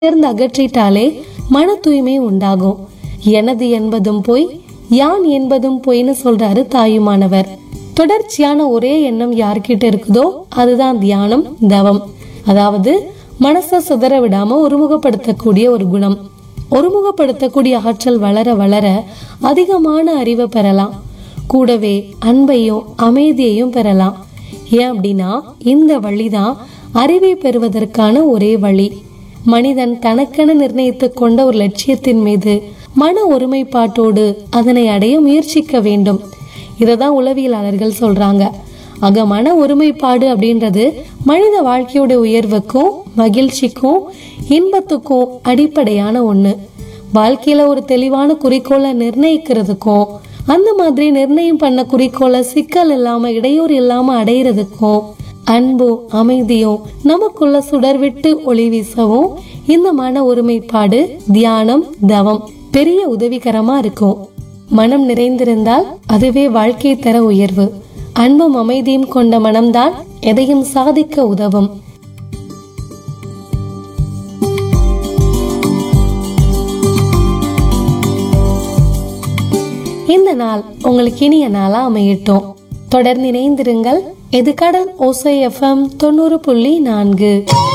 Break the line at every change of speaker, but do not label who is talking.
இருந்து அகற்றிட்டாலே மன தூய்மை உண்டாகும் எனது என்பதும் போய் யான் என்பதும் பொய்ன்னு சொல்றாரு தாயுமானவர் தொடர்ச்சியான ஒரே எண்ணம் யார்கிட்ட இருக்குதோ அதுதான் தியானம் தவம் அதாவது மனசை சிதற விடாம ஒருமுகப்படுத்தக்கூடிய ஒரு குணம் ஒருமுகப்படுத்தக்கூடிய ஆற்றல் வளர வளர அதிகமான அறிவை பெறலாம் கூடவே அன்பையும் அமைதியையும் பெறலாம் ஏன் அப்படின்னா இந்த வழிதான் அறிவை பெறுவதற்கான ஒரே வழி மனிதன் தனக்கென நிர்ணயித்துக் கொண்ட ஒரு லட்சியத்தின் மீது மன ஒருமைப்பாட்டோடு அதனை அடைய முயற்சிக்க வேண்டும் இததான் உளவியலாளர்கள் சொல்றாங்க ஆக மன ஒருமைப்பாடு அப்படின்றது மனித வாழ்க்கையோட உயர்வுக்கும் மகிழ்ச்சிக்கும் இன்பத்துக்கும் அடிப்படையான ஒண்ணு வாழ்க்கையில ஒரு தெளிவான குறிக்கோளை நிர்ணயிக்கிறதுக்கும் அந்த மாதிரி நிர்ணயம் பண்ண குறிக்கோளை சிக்கல் இல்லாம இடையூறு இல்லாம அடையிறதுக்கும் அன்பும் அமைதியும் நமக்குள்ள சுடர் விட்டு ஒளி வீசவும் இந்த மன ஒருமைப்பாடு தியானம் தவம் பெரிய உதவிகரமா இருக்கும் மனம் நிறைந்திருந்தால் அதுவே வாழ்க்கை தர உயர்வு அன்பும் அமைதியும் கொண்ட மனம்தான் எதையும் சாதிக்க உதவும் இந்த நாள் உங்களுக்கு இனிய நாளா அமையட்டும் தொடர்ந்து இணைந்திருங்கள் இது கடல் ஓசை எஃப்எம் தொண்ணூறு புள்ளி நான்கு